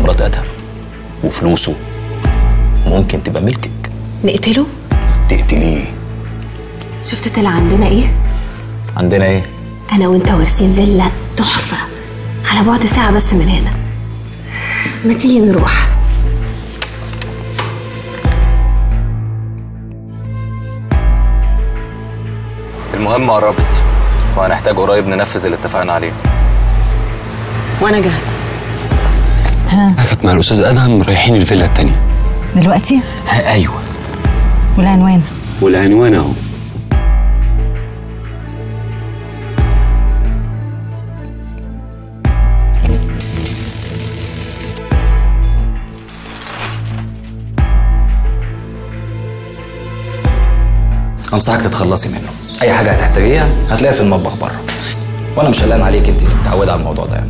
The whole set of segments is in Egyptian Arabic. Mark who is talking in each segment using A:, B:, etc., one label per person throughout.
A: مرات ادهم وفلوسه ممكن تبقى ملكك
B: نقتله
A: تقتليه
B: شفت طلع عندنا ايه
A: عندنا ايه
B: انا وانت وارثين فيلا تحفه على بعد ساعه بس من هنا ما تيجي نروح
C: المهمة قربت وهنحتاج قريب ننفذ اللي اتفقنا عليه
D: وانا جاهزه
E: كانت مع الاستاذ ادهم رايحين الفيلا التانية
F: دلوقتي
E: ايوه
F: والعنوان
E: والعنوان اهو
G: انصحك تتخلصي منه اي حاجه هتحتاجيها هتلاقيها في المطبخ بره وانا مش قلقان عليك انت متعوده على الموضوع ده يعني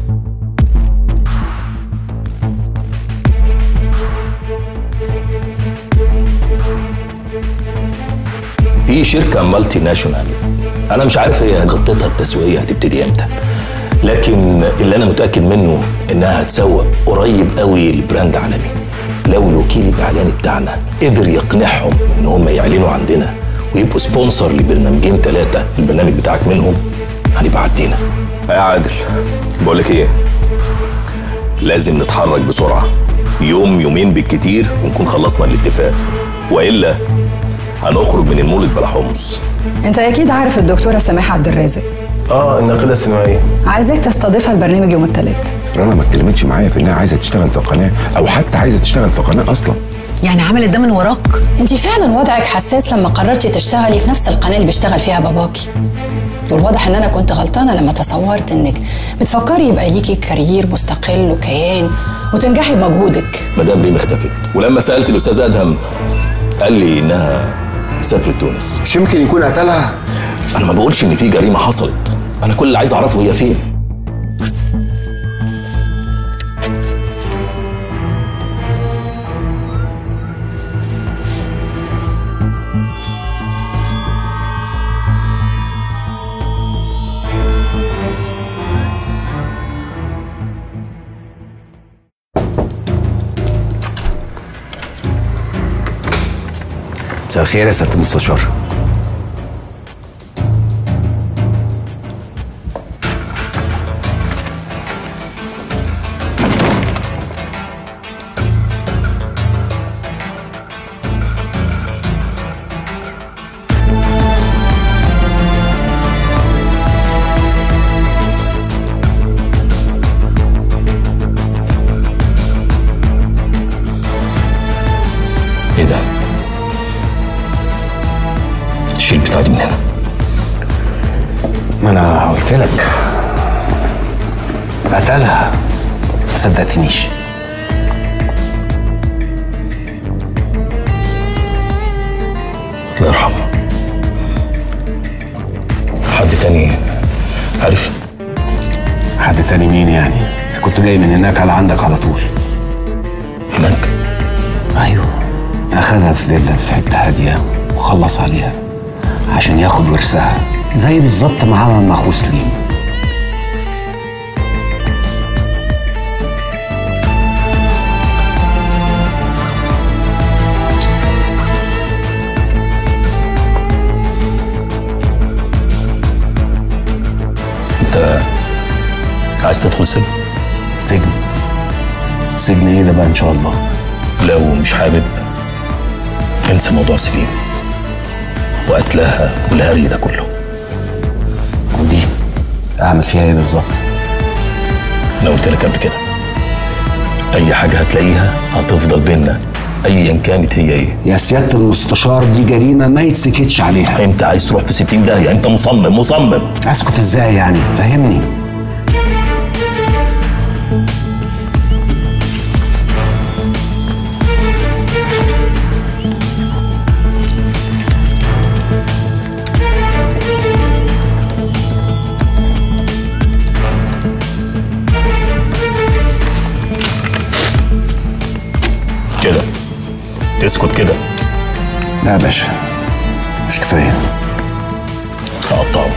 A: في شركة مالتي ناشونال أنا مش عارف هي خطتها التسويقية هتبتدي إمتى لكن اللي أنا متأكد منه إنها هتسوق قريب قوي لبراند عالمي لو الوكيل الإعلاني بتاعنا قدر يقنعهم إن هم يعلنوا عندنا ويبقوا سبونسر لبرنامجين ثلاثة البرنامج بتاعك منهم هنبقى عدينا يا عادل بقول لك إيه لازم نتحرك بسرعة يوم يومين بالكتير ونكون خلصنا الاتفاق وإلا هنخرج من المولد بلا حمص
H: انت اكيد عارف الدكتوره سماح عبد الرازق
I: اه الناقده السينمائيه
H: عايزاك تستضيفها البرنامج يوم الثلاث
J: رنا ما اتكلمتش معايا في انها عايزه تشتغل في قناه او حتى عايزه تشتغل في قناه اصلا
D: يعني عملت ده من وراك
K: انت فعلا وضعك حساس لما قررتي تشتغلي في نفس القناه اللي بيشتغل فيها باباكي والواضح ان انا كنت غلطانه لما تصورت انك بتفكري يبقى ليكي كارير مستقل وكيان وتنجحي بمجهودك
A: مدام ريم اختفت ولما سالت الاستاذ ادهم قال لي انها سافرت تونس
I: مش يمكن يكون قتلها
A: انا ما بقولش ان في جريمه حصلت انا كل اللي عايز اعرفه هي فين
I: مساء الخير يا سياده المستشار
A: ايه ده شيل البتاع دي من هنا
I: ما انا قلت لك قتلها ما صدقتنيش
A: الله يرحمه حد تاني عارف
I: حد تاني مين يعني اذا كنت جاي من هناك على عندك على طول
A: هناك
I: ايوه اخدها في فيلا في حته هاديه وخلص عليها عشان ياخد ورثها زي بالظبط ما عمل مع اخوه سليم
A: انت عايز تدخل سجن
I: سجن سجن ايه ده بقى ان شاء الله
A: لو مش حابب انسى موضوع سليم وقتلها والهري ده كله
I: ودي اعمل فيها ايه بالظبط
A: انا قلت لك قبل كده اي حاجه هتلاقيها هتفضل بينا ايا كانت هي ايه
I: يا سياده المستشار دي جريمه ما يتسكتش عليها
A: انت عايز تروح في 60 داهيه انت مصمم مصمم
I: اسكت ازاي يعني فهمني
A: كده تسكت كده
I: لا يا باشا مش كفايه
A: هقطعه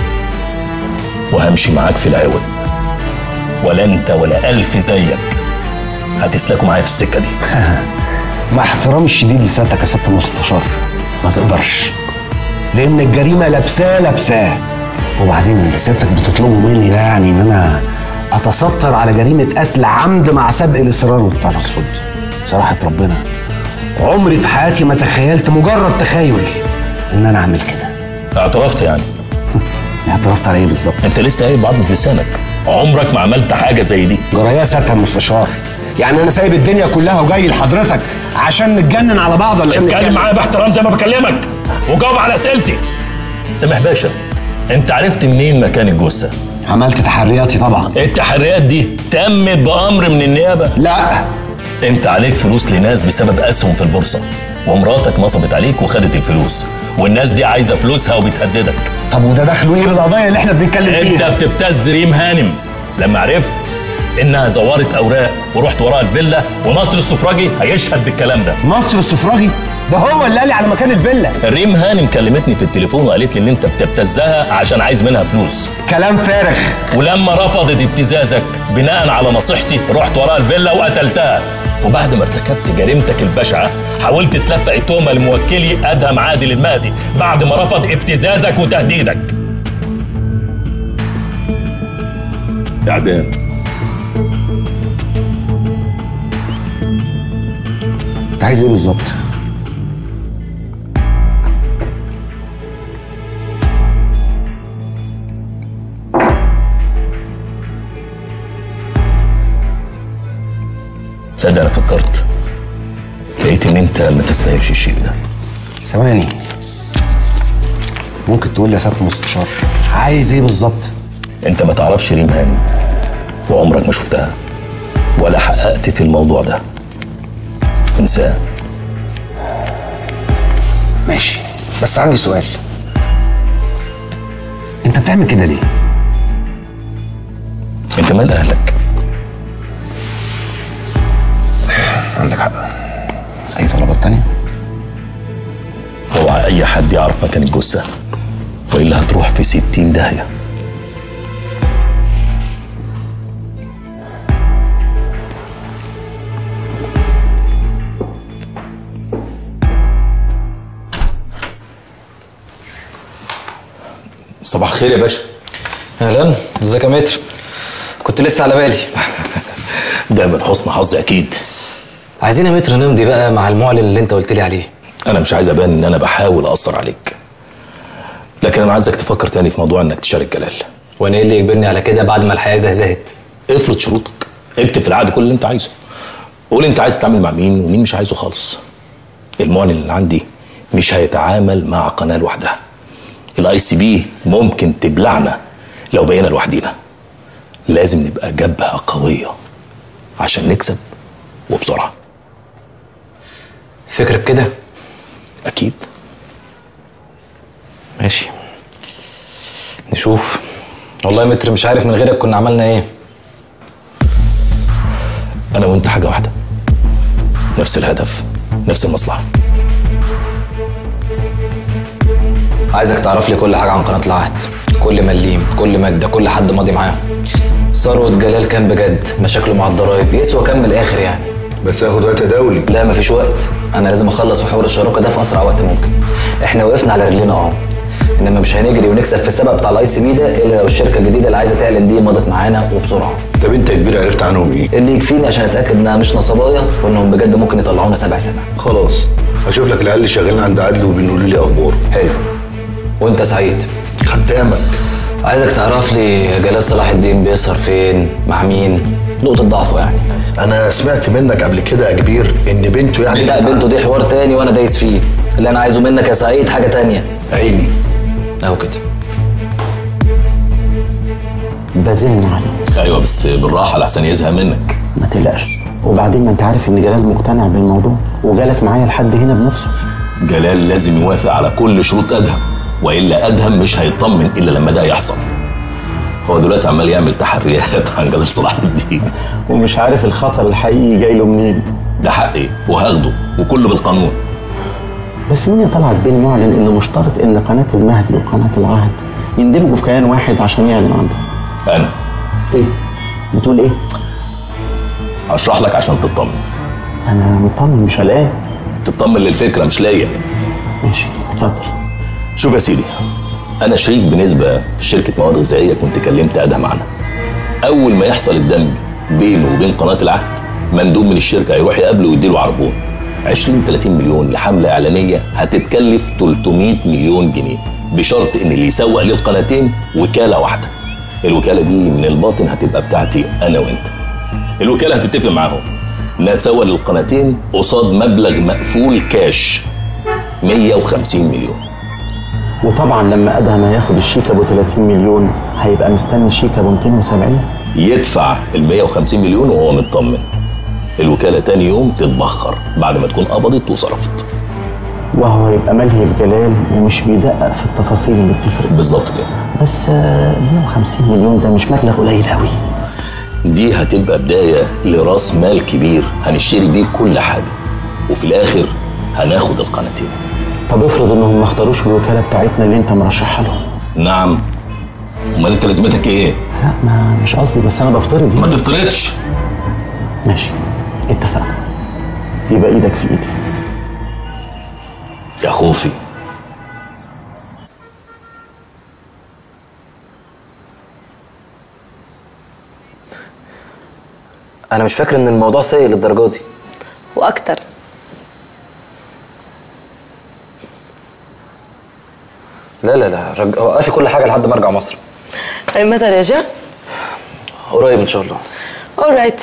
A: وهمشي معاك في العوض ولا انت ولا الف زيك هتسلكوا معايا في السكه دي
I: مع احترامي الشديد لسيادتك يا سياده المستشار ما تقدرش لان الجريمه لابساه لابساه وبعدين اللي سيادتك بتطلبه مني ده يعني ان انا اتستر على جريمه قتل عمد مع سبق الاصرار والترصد بصراحه ربنا عمري في حياتي ما تخيلت مجرد تخيل ان انا اعمل كده
A: اعترفت يعني
I: اعترفت على ايه بالظبط
A: انت لسه قايل بعضمة لسانك عمرك ما عملت حاجه زي دي
I: جرايه يا سياده المستشار يعني انا سايب الدنيا كلها وجاي لحضرتك عشان نتجنن على بعض ولا عشان
A: اتكلم معايا باحترام زي ما بكلمك وجاوب على اسئلتي سامح باشا انت عرفت منين مكان الجثه
I: عملت تحرياتي طبعا
A: التحريات دي تمت بامر من النيابه
I: لا
A: انت عليك فلوس لناس بسبب اسهم في البورصه ومراتك نصبت عليك وخدت الفلوس والناس دي عايزه فلوسها وبتهددك
I: طب وده دخله ايه بالقضيه اللي احنا بنتكلم
A: انت
I: فيها
A: بتبتز ريم هانم لما عرفت انها زورت اوراق ورحت وراها الفيلا ونصر السفراجي هيشهد بالكلام ده
I: نصر السفراجي ده هو اللي قال لي على مكان الفيلا
A: ريم هانم كلمتني في التليفون وقالت لي ان انت بتبتزها عشان عايز منها فلوس
I: كلام فارغ
A: ولما رفضت ابتزازك بناء على نصيحتي رحت وراها الفيلا وقتلتها وبعد ما ارتكبت جريمتك البشعه حاولت تلفق التهمه لموكلي ادهم عادل المهدي بعد ما رفض ابتزازك وتهديدك اعدام
I: انت عايز ايه بالظبط
A: تصدق انا فكرت لقيت ان انت ما تستاهلش الشيء ده
I: ثواني ممكن تقول لي يا سياده المستشار عايز ايه بالظبط
A: انت ما تعرفش ريم هانم وعمرك ما شفتها ولا حققت في الموضوع ده انساه
I: ماشي بس عندي سؤال انت بتعمل كده ليه
A: انت مال اهلك
I: عندك حق اي طلبات تانية
A: اوعى اي حد يعرف مكان الجثه والا هتروح في ستين داهيه صباح الخير يا باشا
G: اهلا ازيك يا متر كنت لسه على بالي
A: ده من حسن حظي اكيد
G: عايزين يا متر نمضي بقى مع المعلن اللي انت قلت لي عليه
A: انا مش عايز ابان ان انا بحاول اثر عليك لكن انا عايزك تفكر تاني في موضوع انك تشارك جلال
G: وانا ايه اللي يجبرني على كده بعد ما الحياه زهزهت
A: افرض شروطك اكتب في العقد كل اللي انت عايزه قول انت عايز تتعامل مع مين ومين مش عايزه خالص المعلن اللي عندي مش هيتعامل مع قناه لوحدها الاي سي بي ممكن تبلعنا لو بقينا لوحدينا لازم نبقى جبهه قويه عشان نكسب وبسرعه
G: فكرة بكده
A: اكيد
G: ماشي نشوف والله يا متر مش عارف من غيرك كنا عملنا ايه
A: انا وانت حاجه واحده نفس الهدف نفس المصلحه
G: عايزك تعرف لي كل حاجه عن قناه العهد كل مليم كل ماده كل حد ماضي معاه ثروة جلال كان بجد مشاكله مع الضرايب يسوى كام من الاخر يعني
L: بس ياخد وقت دولي
G: لا مفيش وقت انا لازم اخلص في حوار الشراكه ده في اسرع وقت ممكن احنا وقفنا على رجلينا اه انما مش هنجري ونكسب في السبق بتاع الاي سي بي ده الا لو الشركه الجديده اللي عايزه تعلن دي مضت معانا وبسرعه
L: طب انت يا كبير عرفت عنهم ايه؟
G: اللي يكفيني عشان اتاكد انها مش نصبايا وانهم بجد ممكن يطلعونا سبع سبع
L: خلاص هشوف لك العيال اللي شغالين عند عدل وبينقولوا لي اخبار
G: حلو وانت سعيد
L: خدامك
G: عايزك تعرف لي جلال صلاح الدين بيسهر فين مع مين نقطه ضعفه يعني
L: انا سمعت منك قبل كده يا كبير ان بنته يعني
G: لا بنته دي حوار تاني وانا دايس فيه اللي انا عايزه منك يا سعيد حاجه تانية
L: عيني
G: اهو كده
I: بزن عليه
A: ايوه بس بالراحه لحسن يزهق منك
I: ما تقلقش وبعدين ما انت عارف ان جلال مقتنع بالموضوع وجالك معايا لحد هنا بنفسه
A: جلال لازم يوافق على كل شروط ادهم والا ادهم مش هيطمن الا لما ده يحصل هو دلوقتي عمال يعمل تحريات عن جلال صلاح الدين
I: ومش عارف الخطر الحقيقي جاي له منين
A: ده حقي وهاخده وكله بالقانون
I: بس مين يا طلعت بين معلن انه مشترط ان قناه المهدي وقناه العهد يندمجوا في كيان واحد عشان يعلن عنده
A: انا
I: ايه بتقول ايه
A: هشرح لك عشان تطمن
I: انا مطمن مش قلقان
A: تطمن للفكره مش ليا
I: ماشي اتفضل
A: شوف يا سيدي انا شريك بنسبه في شركه مواد غذائيه كنت كلمت ادهم عنها اول ما يحصل الدمج بينه وبين قناه العهد مندوب من الشركه هيروح يقابله ويديله عربون 20 30 مليون لحمله اعلانيه هتتكلف 300 مليون جنيه بشرط ان اللي يسوق للقناتين وكاله واحده الوكاله دي من الباطن هتبقى بتاعتي انا وانت الوكاله هتتفق معاهم انها تسوق للقناتين قصاد مبلغ مقفول كاش 150 مليون
I: وطبعا لما ادهم هياخد الشيك ابو 30 مليون هيبقى مستني الشيك ابو 270
A: يدفع ال 150 مليون وهو مطمن الوكاله تاني يوم تتبخر بعد ما تكون قبضت وصرفت
I: وهو هيبقى ملهي في جلال ومش بيدقق في التفاصيل اللي بتفرق
A: بالظبط كده
I: بس آه، 150 مليون ده مش مبلغ قليل قوي
A: دي هتبقى بدايه لراس مال كبير هنشتري بيه كل حاجه وفي الاخر هناخد القناتين
I: طب افرض انهم ما اختاروش الوكاله بتاعتنا اللي انت مرشحها لهم
A: نعم امال انت لازمتك ايه
I: لا ما مش قصدي بس انا بفترض
A: ما تفترضش
I: ماشي اتفقنا يبقى ايدك في ايدي
A: يا خوفي
G: انا مش فاكر ان الموضوع سيء للدرجه دي
M: واكتر
G: لا لا لا رج... وقفي كل حاجه لحد ما ارجع مصر
M: طيب متى راجع؟
G: قريب ان شاء الله
M: alright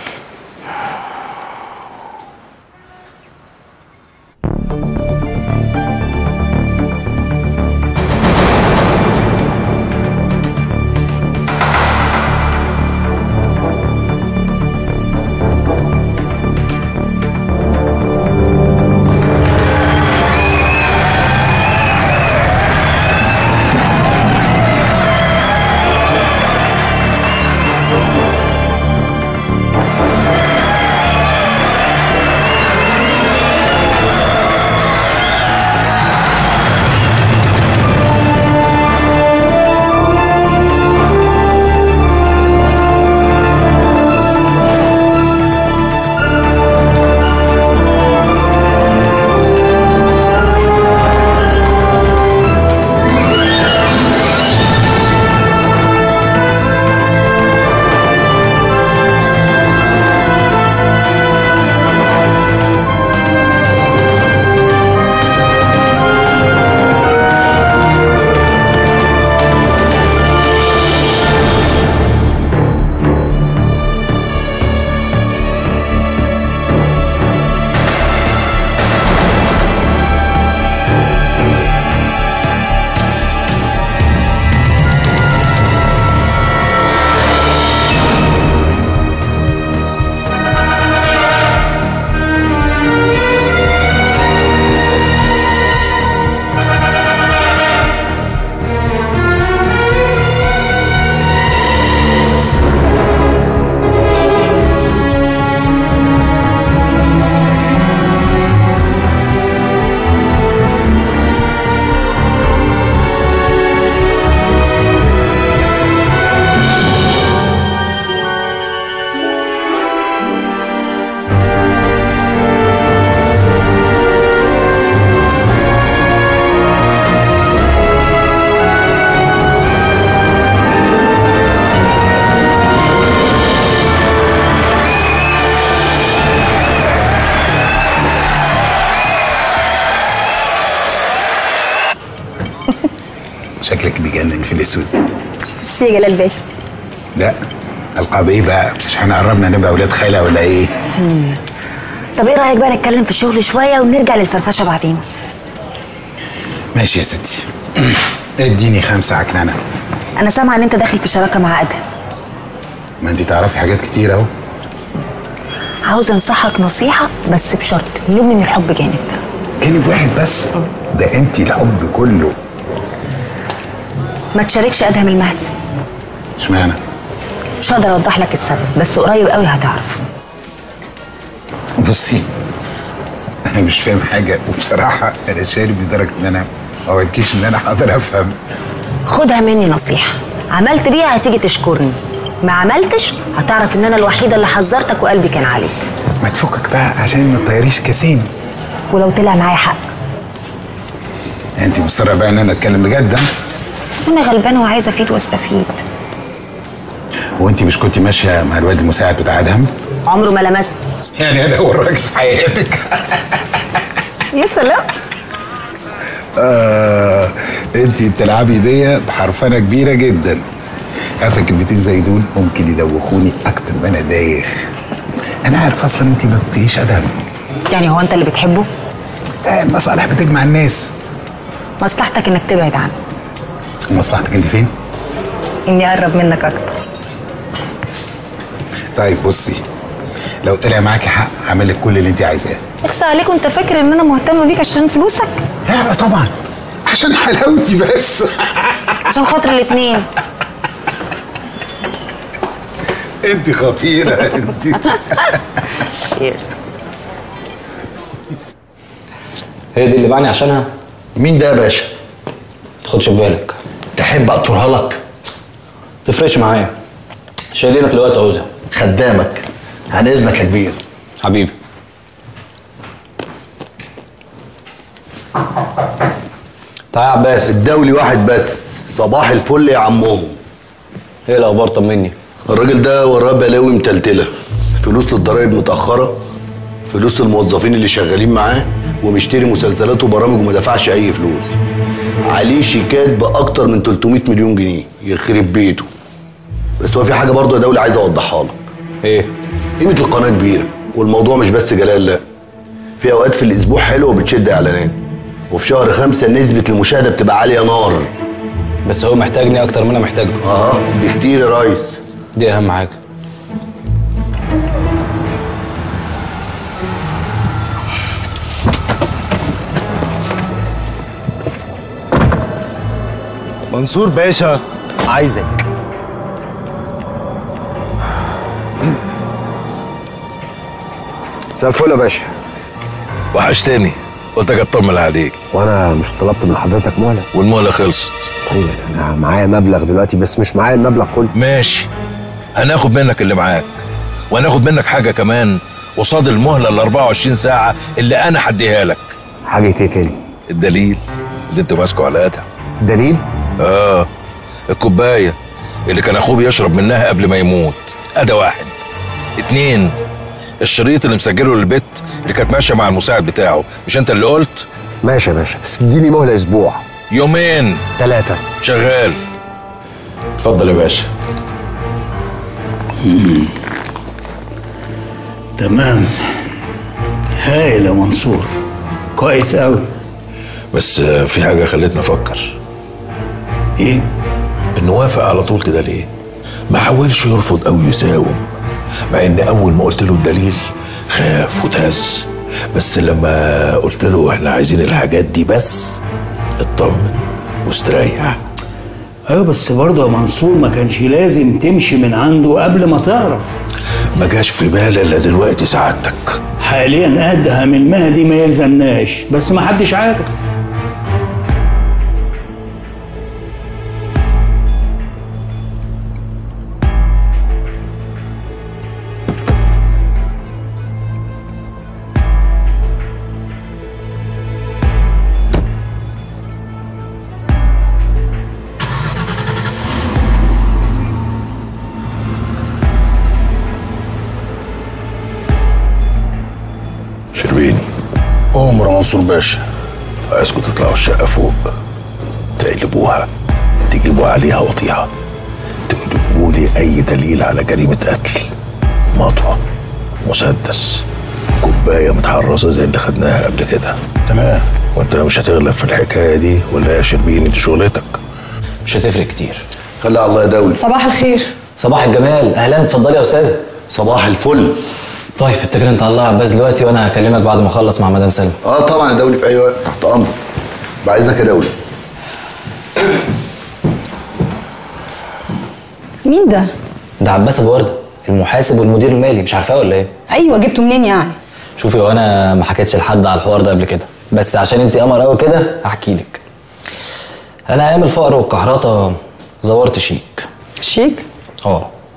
N: شكلك بيجنن في الاسود
O: ميرسي يا جلال باشا
N: لا القاب ايه بقى مش احنا قربنا نبقى اولاد خاله ولا ايه
O: طب ايه رايك بقى نتكلم في الشغل شويه ونرجع للفرفشه بعدين
N: ماشي يا ستي اديني خمسه عكننه
O: انا سامعه ان انت داخل في شراكه مع ادهم
N: ما انت تعرفي حاجات كتير اهو
O: عاوز انصحك نصيحه بس بشرط يوم من الحب جانب
N: جانب واحد بس ده انت الحب كله
O: ما تشاركش ادهم المهدي
N: اشمعنى
O: مش هقدر اوضح لك السبب بس قريب قوي هتعرف
N: بصي انا مش فاهم حاجه وبصراحه انا شارب لدرجه ان انا ما اوعدكيش ان انا هقدر افهم
O: خدها مني نصيحه عملت بيها هتيجي تشكرني ما عملتش هتعرف ان انا الوحيده اللي حذرتك وقلبي كان عليك
N: ما تفكك بقى عشان ما تطيريش كاسين
O: ولو طلع معايا حق
N: انت مصره بقى ان انا اتكلم بجد ها؟
O: انا غلبانه وعايزه افيد واستفيد
N: وانت مش كنت ماشيه مع الواد المساعد بتاع ادهم
O: عمره ما لمست
N: يعني انا اول راجل في حياتك
O: يا سلام
N: آه انت بتلعبي بيا بحرفنه كبيره جدا عارفه كلمتين زي دول ممكن يدوخوني اكتر ما انا دايخ انا عارف اصلا انت ما بتطيقيش ادهم
O: يعني هو انت اللي بتحبه
N: آه المصالح بتجمع الناس
O: مصلحتك انك تبعد عنه
N: مصلحتك انت فين
O: اني اقرب منك اكتر
N: طيب بصي لو طلع معاكي حق هعمل لك كل اللي انت عايزاه
O: اخسى عليك وانت فاكر ان انا مهتمه بيك عشان فلوسك
N: لا طبعا عشان حلاوتي بس
O: عشان خاطر الاتنين
N: انت خطيره انت
O: شيرز
G: هي دي اللي بعني عشانها
L: مين ده يا باشا
G: تاخدش في بالك
L: تحب اقطرها لك
G: تفرقش معايا شايلينك لوقت عوزه
L: خدامك عن اذنك يا كبير
G: حبيبي تعال يا عباس
I: الدولي واحد بس صباح الفل يا عمهم
G: ايه الاخبار طمني
I: الراجل ده وراه بلاوي متلتله فلوس للضرايب متاخره فلوس الموظفين اللي شغالين معاه ومشتري مسلسلات وبرامج وما دفعش اي فلوس عليه شيكات باكتر من 300 مليون جنيه يخرب بيته بس هو في حاجه برضه يا دولي عايز اوضحها لك
G: ايه
I: قيمه القناه كبيره والموضوع مش بس جلال لا في اوقات في الاسبوع حلوه وبتشد اعلانات وفي شهر خمسة نسبة المشاهدة بتبقى عالية نار
G: بس هو محتاجني اكتر ما انا محتاجه
I: اه بكتير يا ريس
G: دي اهم حاجه
P: منصور باشا عايزك
I: مساء الفل يا باشا
Q: وحشتني قلت اجي اطمن عليك
I: وانا مش طلبت من حضرتك مهله
Q: والمهله خلصت
I: طيب انا معايا مبلغ دلوقتي بس مش معايا المبلغ كله
Q: ماشي هناخد منك اللي معاك وهناخد منك حاجه كمان قصاد المهله ال 24 ساعه اللي انا هديها لك
I: حاجه ايه تاني
Q: الدليل اللي انت ماسكه على ادهم
I: دليل
Q: اه الكوبايه اللي كان اخوه بيشرب منها قبل ما يموت ادي واحد اتنين الشريط اللي مسجله للبت اللي كانت ماشيه مع المساعد بتاعه مش انت اللي قلت
I: ماشي يا باشا بس اديني مهله اسبوع
Q: يومين
I: ثلاثة
Q: شغال
A: اتفضل يا باشا
P: تمام هايل يا منصور كويس قوي
Q: بس آه، في حاجه خلتني افكر
P: ايه
Q: انه وافق على طول كده ليه ما حاولش يرفض او يساوم مع ان اول ما قلت له الدليل خاف وتهز بس لما قلت له احنا عايزين الحاجات دي بس اطمن واستريح
P: ايوه بس برضه يا منصور ما كانش لازم تمشي من عنده قبل ما تعرف
Q: ما جاش في بالي الا دلوقتي سعادتك
P: حاليا ادهم المهدي ما يلزمناش بس ما حدش عارف
Q: شربيني
P: عمر منصور باشا
Q: عايزكم تطلعوا الشقه فوق تقلبوها تجيبوا عليها وطيها تقلبوا لي اي دليل على جريمه قتل مطوه مسدس كوبايه متحرصه زي اللي خدناها قبل كده
P: تمام
Q: وانت مش هتغلب في الحكايه دي ولا يا شربين دي شغلتك
G: مش هتفرق كتير
I: خلي على الله يا دولي
H: صباح الخير
G: صباح الجمال اهلا اتفضلي يا استاذه
I: صباح الفل
G: طيب اتكل انت على الله يا عباس دلوقتي وانا هكلمك بعد ما اخلص مع مدام سلمى
I: اه طبعا يا دولي في اي وقت تحت امرك بعايزك يا دولي
H: مين ده
G: ده عباس ابو ورده المحاسب والمدير المالي مش عارفاه ولا ايه
H: ايوه جبته منين يعني
G: شوفي هو انا ما حكيتش لحد على الحوار ده قبل كده بس عشان انت قمر قوي كده هحكي لك انا ايام الفقر والكحرطه زورت شيك
H: شيك
G: اه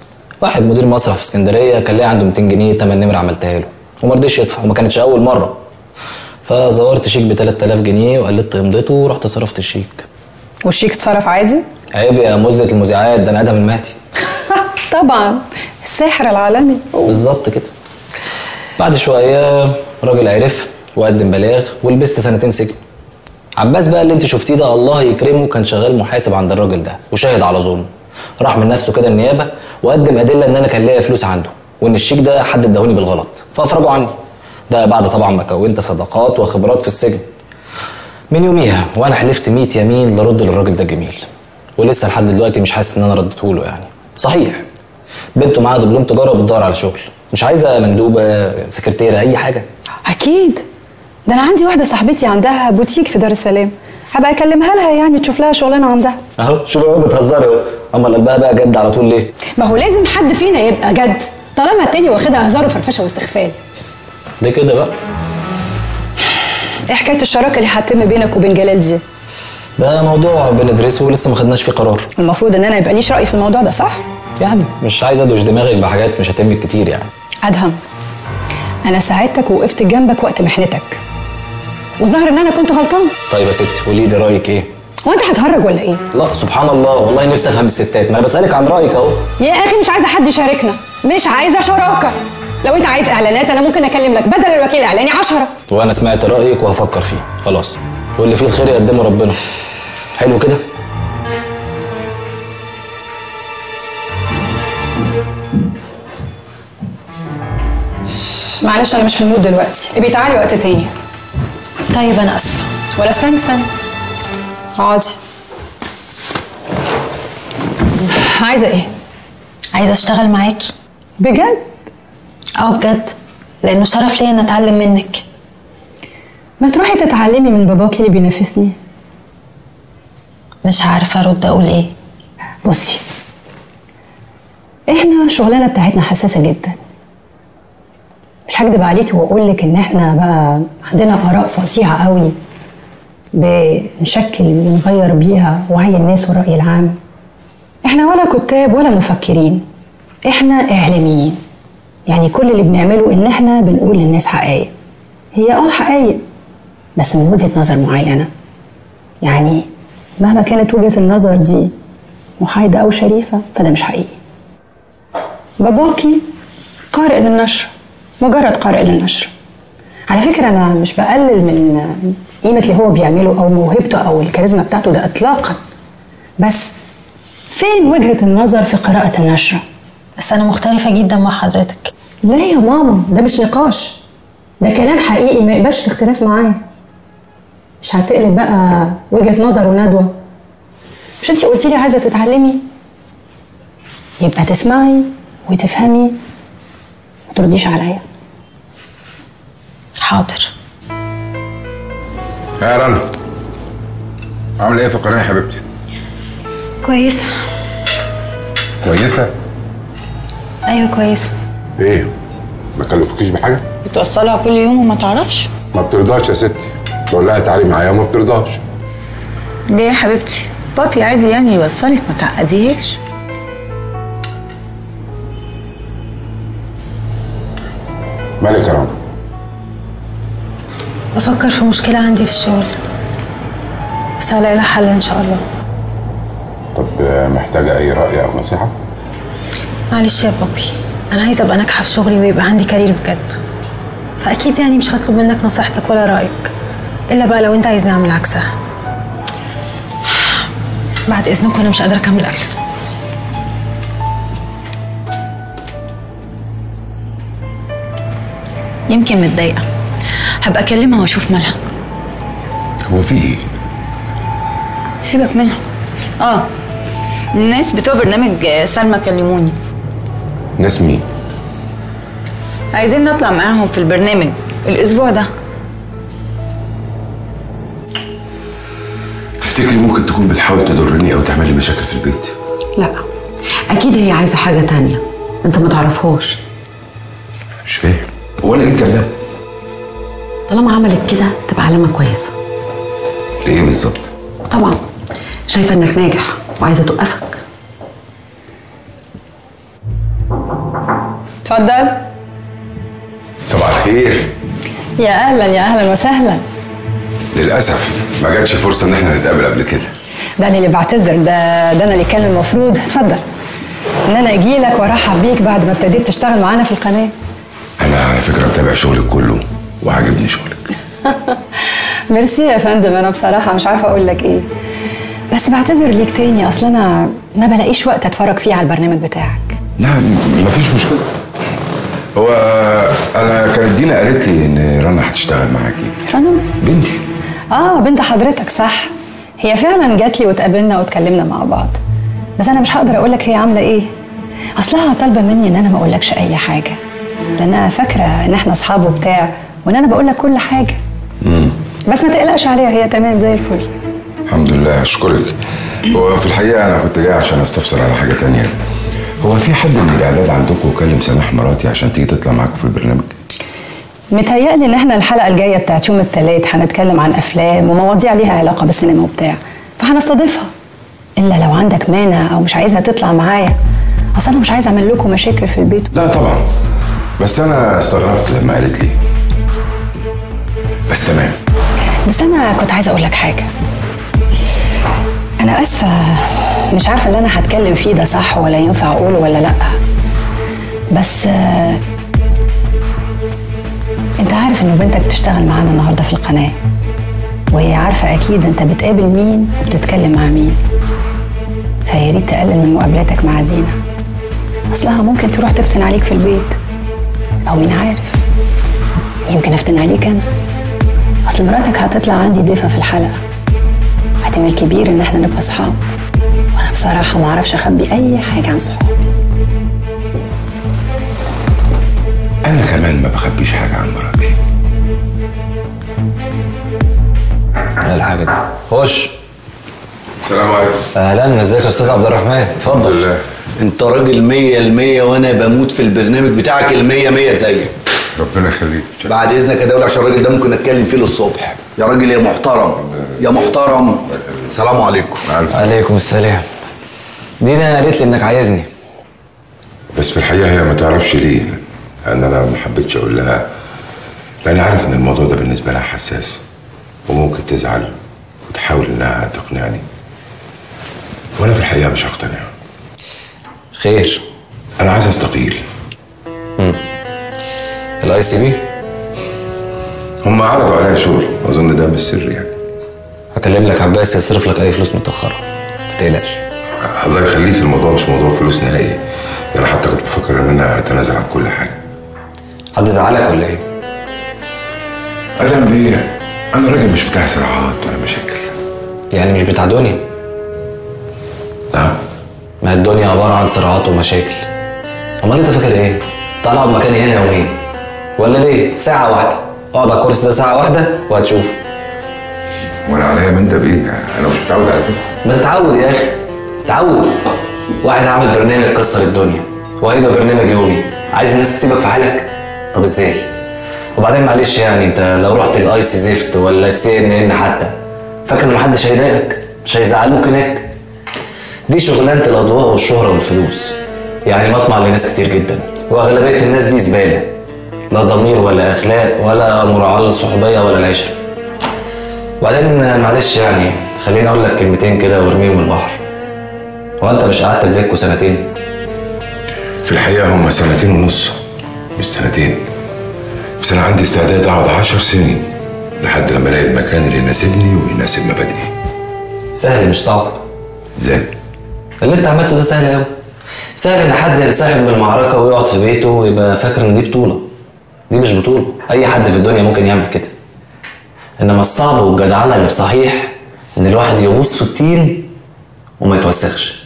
G: واحد مدير مسرح في اسكندريه كان ليه عنده 200 جنيه تمن نمر عملتها له وما رضيش يدفع وما كانتش اول مره فزورت شيك ب 3000 جنيه وقلدت امضته ورحت صرفت الشيك
K: والشيك اتصرف عادي
G: عيب يا مزة المذيعات ده انا ادهم المهدي
K: طبعا الساحر العالمي
G: بالظبط كده بعد شويه راجل عرف وقدم بلاغ ولبست سنتين سجن عباس بقى اللي انت شفتيه ده الله يكرمه كان شغال محاسب عند الراجل ده وشاهد على ظلمه راح من نفسه كده النيابه وقدم ادله ان انا كان ليا فلوس عنده وان الشيك ده حد اداهوني بالغلط فافرجوا عني ده بعد طبعا ما كونت صداقات وخبرات في السجن من يوميها وانا حلفت 100 يمين لرد للراجل ده جميل ولسه لحد دلوقتي مش حاسس ان انا رديته له يعني صحيح بنته معاها دبلوم تجاره وبتدور على شغل مش عايزه مندوبه سكرتيره اي حاجه
K: اكيد ده انا عندي واحده صاحبتي عندها بوتيك في دار السلام هبقى اكلمها لها يعني تشوف لها شغلانه عندها
G: اهو شوف اهو بتهزري اهو اما قلبها بقى جد على طول ليه
K: ما هو لازم حد فينا يبقى جد طالما التاني واخدها هزار وفرفشه واستخفال
G: ليه كده بقى
K: ايه حكايه الشراكه اللي هتتم بينك وبين جلال دي
G: ده موضوع بندرسه ولسه ما خدناش فيه قرار
K: المفروض ان انا يبقى ليش راي في الموضوع ده صح
G: يعني مش عايز ادوش دماغك بحاجات مش هتهمك كتير يعني
K: ادهم انا ساعدتك ووقفت جنبك وقت محنتك وظهر ان انا كنت غلطانه
G: طيب يا ستي قولي لي رايك ايه
K: هو انت هتهرج ولا ايه
G: لا سبحان الله والله نفسي افهم الستات ما انا بسالك عن رايك اهو
K: يا اخي مش عايزه حد يشاركنا مش عايزه شراكه لو انت عايز اعلانات انا ممكن اكلم لك بدل الوكيل الاعلاني عشرة
G: وانا سمعت رايك وهفكر فيه خلاص واللي فيه الخير يقدمه ربنا حلو كده
K: معلش انا مش في المود دلوقتي ابقي تعالي وقت تاني
B: طيب انا اسفه
K: ولا استني استني اقعدي عايزه ايه
B: عايزه اشتغل معاكي
K: بجد
B: اه بجد لانه شرف ليا ان اتعلم منك
K: ما تروحي تتعلمي من باباكي اللي بينافسني
B: مش عارفه ارد اقول ايه
K: بصي احنا الشغلانه بتاعتنا حساسه جدا مش هكدب عليكي واقول لك ان احنا بقى عندنا اراء فظيعه قوي بنشكل ونغير بيها وعي الناس والراي العام احنا ولا كتاب ولا مفكرين احنا اعلاميين يعني كل اللي بنعمله ان احنا بنقول للناس حقائق هي اه حقائق بس من وجهه نظر معينه يعني مهما كانت وجهه النظر دي محايده او شريفه فده مش حقيقي باباكي قارئ للنشر مجرد قارئ للنشر على فكره انا مش بقلل من قيمه اللي هو بيعمله او موهبته او الكاريزما بتاعته ده اطلاقا بس فين وجهه النظر في قراءه النشره
B: بس انا مختلفه جدا مع حضرتك
K: لا يا ماما ده مش نقاش ده كلام حقيقي ما يقبلش الاختلاف معاه مش هتقلب بقى وجهه نظر وندوه مش انتي قلتي لي عايزه تتعلمي يبقى تسمعي وتفهمي ما ترديش عليا
B: حاضر
J: يا رنا عامل ايه في القناه يا حبيبتي؟
B: كويسه
J: كويسه؟
B: ايوه كويسه
J: ايه؟ ما كلفكيش بحاجه؟
H: بتوصلها كل يوم وما تعرفش
J: ما بترضاش يا ستي بقول لها تعالي معايا وما بترضاش
H: ليه يا حبيبتي بابي عادي يعني يوصلك ما تعقديهاش
J: مالك يا رنا؟
B: بفكر في مشكله عندي في الشغل بس هلاقي لها حل ان شاء الله
J: طب آه، محتاجه اي راي او نصيحه؟
B: معلش يا بابي انا عايزه ابقى ناجحه في شغلي ويبقى عندي كارير بجد فاكيد يعني مش هطلب منك نصيحتك ولا رايك الا بقى لو انت عايزني اعمل عكسها بعد اذنكم انا مش قادره اكمل اكل
H: يمكن متضايقه هبقى اكلمها واشوف مالها
J: هو في ايه؟
H: سيبك منها اه الناس بتوع برنامج آه، سلمى كلموني
J: ناس مين؟
H: عايزين نطلع معاهم في البرنامج الاسبوع ده
I: تفتكري ممكن تكون بتحاول تضرني او تعمل لي مشاكل في البيت
D: لا اكيد هي عايزه حاجه تانية انت ما تعرفهاش
I: مش فاهم هو انا جيت كلام
D: طالما عملت كده تبقى علامه كويسه
I: ليه بالظبط
D: طبعا شايفه انك ناجح وعايزه توقفك
K: اتفضل
J: صباح الخير
K: يا اهلا يا اهلا وسهلا
J: للاسف ما جاتش فرصه ان احنا نتقابل قبل كده
K: ده انا اللي بعتذر ده ده انا اللي كان المفروض اتفضل ان انا اجي لك وارحب بيك بعد ما ابتديت تشتغل معانا في القناه
J: انا على فكره متابع شغلك كله وعاجبني شغلك
K: ميرسي يا فندم انا بصراحه مش عارفه اقول لك ايه بس بعتذر ليك تاني اصل انا ما بلاقيش وقت اتفرج فيه على البرنامج بتاعك
J: نعم مفيش مشكله هو انا كانت دينا قالت لي ان رنا هتشتغل معاكي
K: رنا
J: بنتي
K: اه بنت حضرتك صح هي فعلا جات لي واتقابلنا واتكلمنا مع بعض بس انا مش هقدر اقول لك هي عامله ايه اصلها طالبه مني ان انا ما اقولكش اي حاجه لانها فاكره ان احنا اصحاب وبتاع وان انا بقول لك كل حاجه
J: امم
K: بس ما تقلقش عليها هي تمام زي الفل
J: الحمد لله اشكرك هو في الحقيقه انا كنت جاي عشان استفسر على حاجه تانية هو في حد من الاعداد عندكم كلم سماح مراتي عشان تيجي تطلع معاكم في البرنامج
K: متهيألي ان احنا الحلقه الجايه بتاعت يوم الثلاث هنتكلم عن افلام ومواضيع ليها علاقه بالسينما وبتاع فهنستضيفها الا لو عندك مانع او مش عايزها تطلع معايا اصل انا مش عايزه اعمل لكم مشاكل في البيت
J: لا طبعا بس انا استغربت لما قالت لي بس تمام
K: بس انا كنت عايزه اقول لك حاجه انا اسفه مش عارفه اللي انا هتكلم فيه ده صح ولا ينفع اقوله ولا لا بس آه، انت عارف ان بنتك بتشتغل معانا النهارده في القناه وهي عارفه اكيد انت بتقابل مين وبتتكلم مع مين فيا ريت تقلل من مقابلاتك مع دينا اصلها ممكن تروح تفتن عليك في البيت او مين عارف يمكن افتن عليك انا اصل مراتك هتطلع عندي ضيفه في الحلقه احتمال كبير ان احنا نبقى اصحاب وانا بصراحه ما اعرفش اخبي اي حاجه عن صحابي
J: انا كمان ما بخبيش حاجه عن مراتي
G: ايه الحاجه دي خش
J: السلام عليكم
G: اهلا ازيك يا استاذ عبد الرحمن اتفضل
R: انت راجل مية المية وانا بموت في البرنامج بتاعك المية مية زيك
J: ربنا يخليك
R: بعد اذنك يا دولة عشان الراجل ده ممكن اتكلم فيه للصبح يا راجل يا محترم يا محترم سلام عليكم
G: عليكم السلام دينا قالت لي انك عايزني
J: بس في الحقيقه هي ما تعرفش ليه لان انا ما حبيتش اقول لها لان عارف ان الموضوع ده بالنسبه لها حساس وممكن تزعل وتحاول انها تقنعني وانا في الحقيقه مش هقتنع
G: خير
J: انا عايز استقيل
G: الاي سي بي
J: هم عرضوا عليا شغل اظن ده مش سر يعني
G: هكلم لك عباس يصرف لك اي فلوس متاخره ما تقلقش
J: الله يخليك الموضوع مش موضوع فلوس نهائي ده انا حتى كنت بفكر ان انا اتنازل عن كل حاجه
G: حد زعلك ولا ايه؟
J: ادم بيه انا راجل مش بتاع صراعات ولا مشاكل
G: يعني مش بتاع دنيا
J: نعم
G: ما هي الدنيا عباره عن صراعات ومشاكل امال انت فاكر ايه؟ تعال اقعد مكاني هنا يومين ولا ليه؟ ساعه واحده اقعد على الكرسي ده ساعه واحده وهتشوف
J: وانا عليا من ده بايه انا مش متعود على كده
G: ما تتعود يا اخي تعود واحد عامل برنامج كسر الدنيا وهيبقى برنامج يومي عايز الناس تسيبك في حالك طب ازاي وبعدين معلش يعني انت لو رحت الاي سي زفت ولا السي ان ان حتى فاكر ان محدش هيضايقك مش هيزعلوك هناك دي شغلانه الاضواء والشهره والفلوس يعني مطمع لناس كتير جدا واغلبيه الناس دي زباله لا ضمير ولا اخلاق ولا مراعاه للصحوبيه ولا العشره وبعدين معلش يعني خليني اقول لك كلمتين كده وارميهم البحر هو انت مش قعدت في ديكو سنتين
J: في الحقيقه هم سنتين ونص مش سنتين بس انا عندي استعداد اقعد عشر سنين لحد لما الاقي المكان اللي يناسبني ويناسب مبادئي
G: سهل مش صعب
J: ازاي
G: اللي انت عملته ده سهل قوي سهل ان حد ينسحب من المعركه ويقعد في بيته ويبقى فاكر ان دي بطوله دي مش بطوله اي حد في الدنيا ممكن يعمل كده انما الصعب والجدعنه اللي بصحيح ان الواحد يغوص في الطين وما يتوسخش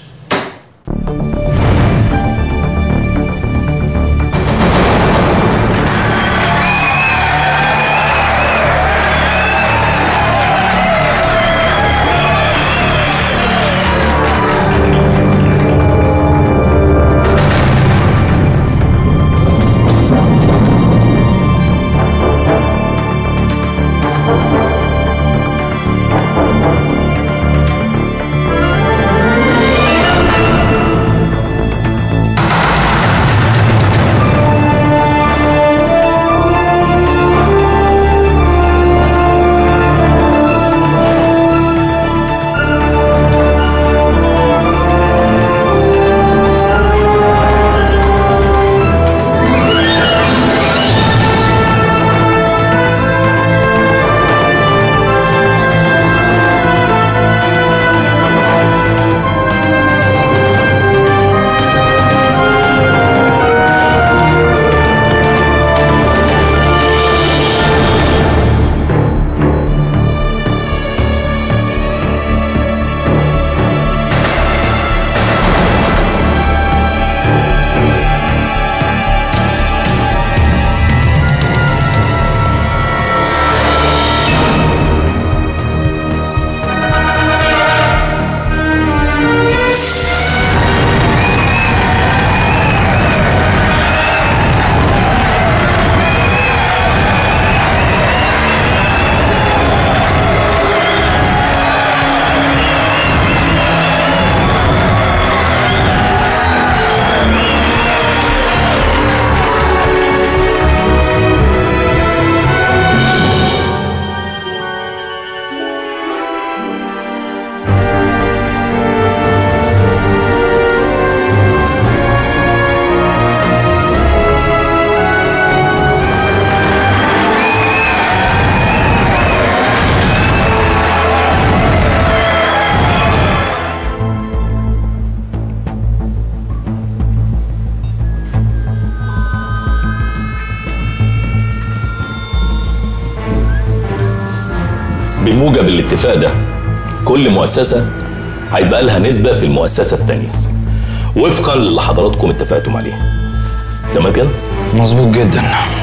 A: بموجب الاتفاق ده كل مؤسسة هيبقى لها نسبة في المؤسسة التانية وفقا للي حضراتكم اتفقتم عليه تمام كده؟
G: مظبوط جدا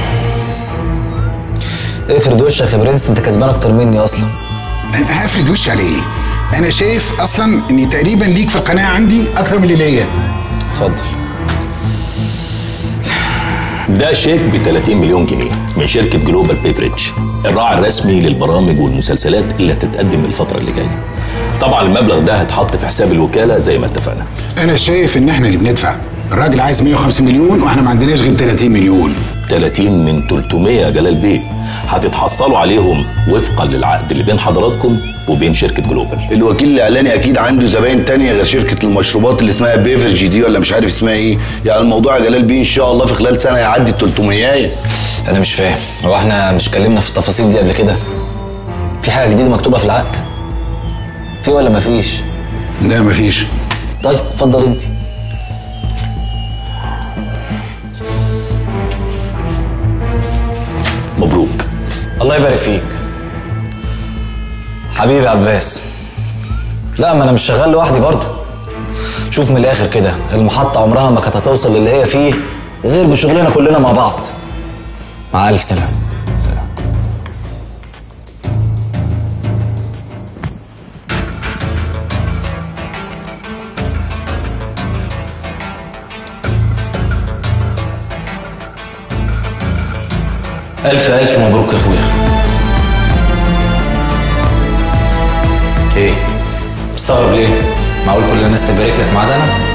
G: افرد وشك يا برنس انت كسبان اكتر مني اصلا
N: انا هفرد وشي على ايه انا شايف اصلا اني تقريبا ليك في القناه عندي اكتر من اللي ليا
G: اتفضل
A: ده شيك ب 30 مليون جنيه من شركة جلوبال بيفريج الراعي الرسمي للبرامج والمسلسلات اللي هتتقدم الفترة اللي جاية طبعا المبلغ ده هيتحط في حساب الوكالة زي ما اتفقنا
N: انا شايف ان احنا اللي بندفع الراجل عايز 150 مليون واحنا ما عندناش غير 30 مليون
A: 30 من 300 يا جلال بيه هتتحصلوا عليهم وفقا للعقد اللي بين حضراتكم وبين شركة جلوبال
R: الوكيل الاعلاني اكيد عنده زباين تانية غير شركه المشروبات اللي اسمها بيفرج دي ولا مش عارف اسمها ايه يعني الموضوع يا جلال بيه ان شاء الله في خلال سنه يعدي ال 300
G: انا مش فاهم هو احنا مش اتكلمنا في التفاصيل دي قبل كده في حاجه جديده مكتوبه في العقد في ولا مفيش
N: لا مفيش
G: طيب اتفضل انت
A: مبروك
G: الله يبارك فيك حبيبي عباس لا ما انا مش شغال لوحدي برضه شوف من الاخر كده المحطة عمرها ما كانت هتوصل للي هي فيه غير بشغلنا كلنا مع بعض مع الف سلامة سلام ألف ألف مبروك يا أخويا إيه؟ مستغرب ليه؟ معقول كل الناس تبارك لك ما عدا أنا؟